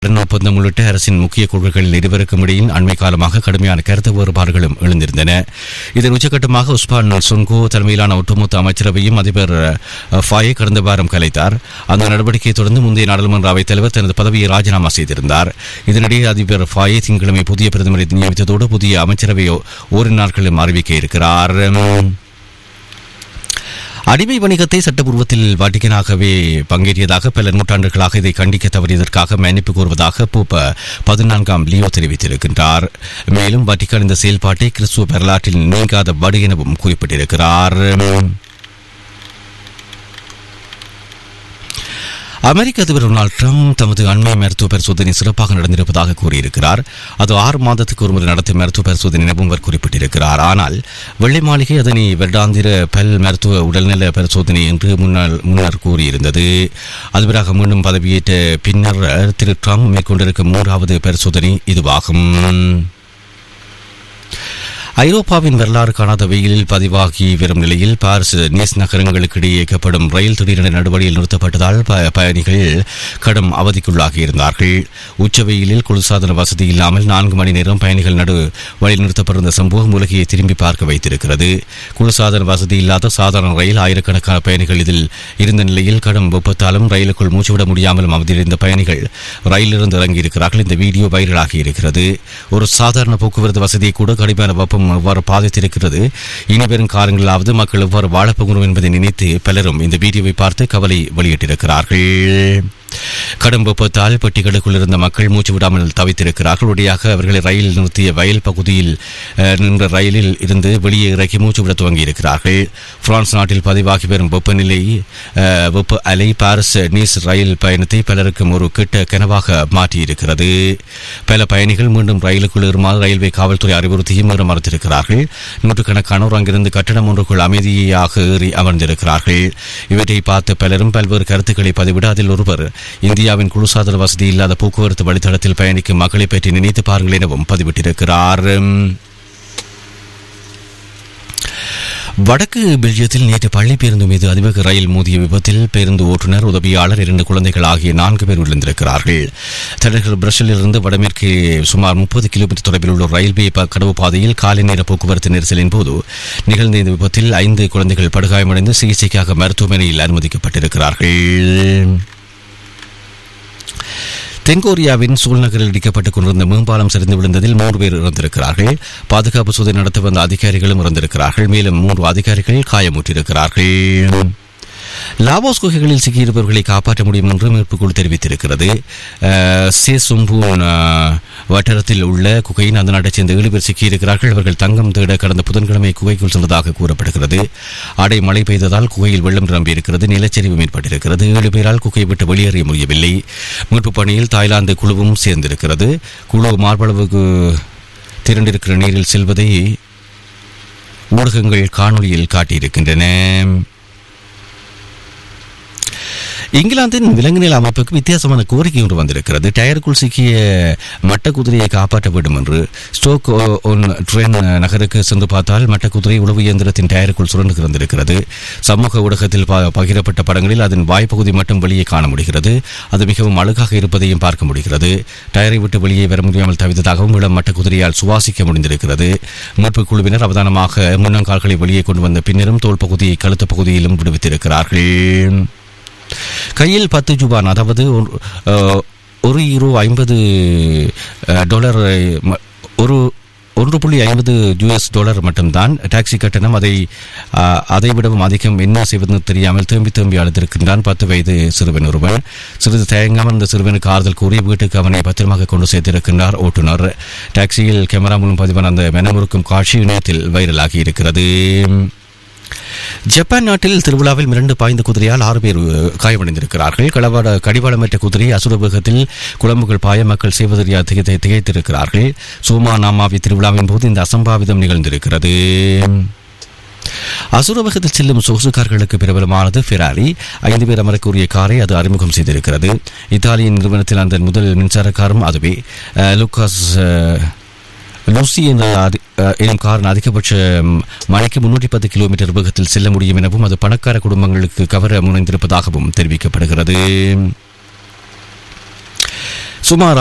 கடன் ஒப்பந்தம் உள்ளிட்ட அரசின் முக்கிய கொள்கைகளில் இருவருக்கும் இடையில் அண்மை காலமாக கடுமையான கருத்து வேறுபாடுகளும் எழுந்திருந்தன இதன் உச்சகட்டமாக உஸ்மான் சுன்கோ தலைமையிலான ஒட்டுமொத்த அமைச்சரவையும் அதிபர் அஹ், ஃபாயே கடந்த வாரம் கலைத்தார் அந்த நடவடிக்கையை தொடர்ந்து முந்தைய நாடாளுமன்ற அவைத் தலைவர் தனது பதவியை ராஜினாமா செய்திருந்தார் இதனிடையே அதிபர் ஃபாயே திங்கட்கிழமை புதிய பிரதமரை நியமித்ததோடு புதிய அமைச்சரவையை ஓரிரு நாட்களிலும் அறிவிக்க இருக்கிறார் அடிமை வணிகத்தை சட்டப்பூர்வத்தில் வாட்டிகனாகவே பங்கேறியதாக பல நூற்றாண்டுகளாக இதை கண்டிக்க தவறியதற்காக மன்னிப்பு கோருவதாக போப்ப பதினான்காம் லியோ தெரிவித்திருக்கின்றார் மேலும் வட்டிக்கான் இந்த செயல்பாட்டை கிறிஸ்துவ வரலாற்றில் நீங்காத வடு எனவும் குறிப்பிட்டிருக்கிறார் அமெரிக்க அதிபர் டொனால்ட் ட்ரம்ப் தமது அண்மை மருத்துவ பரிசோதனை சிறப்பாக நடந்திருப்பதாக கூறியிருக்கிறார் அது ஆறு மாதத்துக்கு ஒருமுறை நடத்தும் மருத்துவ பரிசோதனை எனவும் அவர் குறிப்பிட்டிருக்கிறார் ஆனால் வெள்ளை மாளிகை அதனை வருடாந்திர பல் மருத்துவ உடல்நல பரிசோதனை என்று முன்னால் முன்னர் கூறியிருந்தது அதிபராக மீண்டும் பதவியேற்ற பின்னர் திரு ட்ரம்ப் மேற்கொண்டிருக்கும் மூன்றாவது பரிசோதனை இதுவாகும் ஐரோப்பாவின் வரலாறு காணாத வெயிலில் பதிவாகி வரும் நிலையில் பாரிஸ் நீஸ் நகரங்களுக்கு இடையே இயக்கப்படும் ரயில் திடீரென நடுவழியில் நிறுத்தப்பட்டதால் ப- பயணிகள் கடும் அவதிக்குள்ளாகி இருந்தார்கள் உச்ச வெயிலில் குளிர்சாதன வசதி இல்லாமல் நான்கு மணி நேரம் பயணிகள் நடு வழியில் நிறுத்தப்பட்டிருந்த சம்பவம் உலகையை திரும்பி பார்க்க வைத்திருக்கிறது குளிர்சாதன வசதி இல்லாத சாதாரண ரயில் ஆயிரக்கணக்கான பயணிகள் இதில் இருந்த நிலையில் கடும் வெப்பத்தாலும் ரயிலுக்குள் மூச்சுவிட முடியாமலும் அவதியிருந்த பயணிகள் ரயிலிருந்து இறங்கியிருக்கிறார்கள் இந்த வீடியோ வைரலாகி இருக்கிறது ஒரு சாதாரண போக்குவரத்து வசதியை கூட கடுமையான வெப்பம் எவ்வாறு பாதித்திருக்கிறது இனி வரும் காலங்களாவது மக்கள் எவ்வாறு வாழப்போகிறோம் என்பதை நினைத்து பலரும் இந்த வீடியோவை பார்த்து கவலை வெளியிட்டிருக்கிறார்கள் கடும் வெப்பத்தால் பெட்டிகளுக்குள் இருந்த மக்கள் மூச்சு விடாமல் தவித்திருக்கிறார்கள் உடையாக அவர்களை ரயில் நிறுத்திய வயல் பகுதியில் அஹ், நின்ற ரயிலில் இருந்து வெளியே இறக்கி மூச்சு விட துவங்கியிருக்கிறார்கள் பிரான்ஸ் நாட்டில் பதிவாகி வரும் வெப்பநிலை அஹ், வெப்ப அலை பாரிஸ் நீஸ் ரயில் பயணத்தை பலருக்கும் ஒரு கெட்ட கனவாக மாற்றியிருக்கிறது பல பயணிகள் மீண்டும் ரயிலுக்குள் ஏறுமாறு ரயில்வே காவல்துறை அறிவுறுத்தியும் ஏற மறுத்திருக்கிறார்கள் நூற்றுக்கணக்கானோர் அங்கிருந்து கட்டணம் ஒன்றுக்குள் அமைதியாக ஏறி அமர்ந்திருக்கிறார்கள் இவற்றை பார்த்த பலரும் பல்வேறு கருத்துக்களை பதிவிட அதில் ஒருவர் இந்தியாவின் குளிர்சாதன வசதி இல்லாத போக்குவரத்து வழித்தடத்தில் பயணிக்கும் மக்களை பற்றி நினைத்து பாருங்கள் எனவும் பதிவிட்டிருக்கிறார் வடக்கு பெல்ஜியத்தில் நேற்று பள்ளி பேருந்து மீது அதிவேக ரயில் மோதிய விபத்தில் பேருந்து ஓட்டுநர் உதவியாளர் இரண்டு குழந்தைகள் ஆகிய நான்கு பேர் விழுந்திருக்கிறார்கள் தலைநகர் பிரஷலிலிருந்து வடமேற்கு சுமார் முப்பது கிலோமீட்டர் தொலைவில் உள்ள ரயில்வே ப- கடவு பாதையில் காலை நேர போக்குவரத்து நெரிசலின் போது நிகழ்ந்த இந்த விபத்தில் ஐந்து குழந்தைகள் படுகாயமடைந்து சிகிச்சைக்காக மருத்துவமனையில் அனுமதிக்கப்பட்டிருக்கிறார்கள் தென்கொரியாவின் சூல் நகரில் இடிக்கப்பட்டுக் கொண்டிருந்த மேம்பாலம் சரிந்து விழுந்ததில் மூன்று பேர் இறந்திருக்கிறார்கள் பாதுகாப்பு சோதனை நடத்த வந்த அதிகாரிகளும் இறந்திருக்கிறார்கள் மேலும் மூன்று அதிகாரிகள் காயமுற்றிருக்கிறார்கள் லாவோஸ் குகைகளில் சிக்கியிருப்பவர்களை காப்பாற்ற முடியும் என்று மீட்புக் குழு தெரிவித்திருக்கிறது அஹ், சேசும்பூன் அஹ், வட்டாரத்தில் உள்ள குகையின் அந்த நாட்டைச் சேர்ந்த ஏழு பேர் சிக்கியிருக்கிறார்கள் அவர்கள் தங்கம் தேட கடந்த புதன்கிழமை குகைக்குள் சென்றதாக கூறப்படுகிறது அடை மழை பெய்ததால் குகையில் வெள்ளம் நிரம்பியிருக்கிறது நிலச்சரிவு ஏற்பட்டிருக்கிறது ஏழு பேரால் குகையை விட்டு வெளியேற முடியவில்லை மீட்புப் பணியில் தாய்லாந்து குழுவும் சேர்ந்திருக்கிறது குழு மார்பளவுக்கு திரண்டிருக்கிற நீரில் செல்வதை ஊடகங்கள் காணொளியில் காட்டியிருக்கின்றன இங்கிலாந்தின் விலங்குநில அமைப்புக்கு வித்தியாசமான கோரிக்கை ஒன்று வந்திருக்கிறது டயருக்குள் சிக்கிய மட்ட குதிரையை காப்பாற்ற வேண்டும் என்று ஸ்டோக் ஓ- ஒன் ட்ரெயின் நகருக்கு சென்று பார்த்தால் மட்ட குதிரை உளவு இயந்திரத்தின் டயருக்குள் சுரண்டு கிடந்திருக்கிறது சமூக ஊடகத்தில் ப- பகிரப்பட்ட படங்களில் அதன் வாய்ப்பகுதி மட்டும் வெளியே காண முடிகிறது அது மிகவும் அழகாக இருப்பதையும் பார்க்க முடிகிறது டயரை விட்டு வெளியே வர முடியாமல் தவித்ததாகவும் இளம் மட்ட குதிரையால் சுவாசிக்க முடிந்திருக்கிறது மீட்புக் குழுவினர் அவதானமாக முன்னங்கால்களை வெளியே கொண்டு வந்த பின்னரும் தோல் பகுதியை கழுத்து பகுதியிலும் விடுவித்திருக்கிறார்கள் கையில் பத்து ஜூபான் அதாவது ஒரு- அஹ், ஒரு யூரோ ஐம்பது அஹ், டாலர் ம- ஒரு ஒன்று புள்ளி ஐம்பது யூஎஸ் டாலர் மட்டும்தான் டாக்ஸி கட்டணம் அதை அஹ், அதை விடவும் அதிகம் என்ன செய்வதுன்னு தெரியாமல் திரும்பி திரும்பி அழுத்திருக்கின்றான் பத்து வயது சிறுவன் ஒருவன் சிறிது தயங்காமல் இந்த சிறுவனுக்கு ஆறுதல் கூறி வீட்டுக்கு அவனை பத்திரமாக கொண்டு சேர்த்திருக்கின்றார் ஓட்டுநர் டாக்ஸியில் கேமரா மூலம் பதிவான அந்த மெனமுறுக்கும் காட்சி இணையத்தில் வைரலாகி இருக்கிறது ஜப்பான் நாட்டில் திருவிழாவில் மிரண்டு பாய்ந்த குதிரையால் ஆறு பேர் அஹ், காயமடைந்திருக்கிறார்கள் களவாட கடிவாளமற்ற குதிரை அசுர வேகத்தில் குழம்புகள் பாய மக்கள் செய்வதறியா திகை திகைத்திருக்கிறார்கள் சோமா நாமாவி திருவிழாவின் போது இந்த அசம்பாவிதம் நிகழ்ந்திருக்கிறது அசுரவகத்தில் செல்லும் சொகுசு கார்களுக்கு பிரபலமானது ஃபெராரி ஐந்து பேர் அமரக்கூடிய காரை அது அறிமுகம் செய்திருக்கிறது இத்தாலியின் நிறுவனத்தில் அந்த முதல் மின்சார காரும் அதுவே அஹ், லுக்காஸ் அஹ், லூசி என்ற அதி- அஹ், எனும் காரின் அதிகபட்ச ம், மணிக்கு முன்னூற்றி பத்து கிலோமீட்டர் வேகத்தில் செல்ல முடியும் எனவும் அது பணக்கார குடும்பங்களுக்கு கவர முனைந்திருப்பதாகவும் தெரிவிக்கப்படுகிறது சுமார்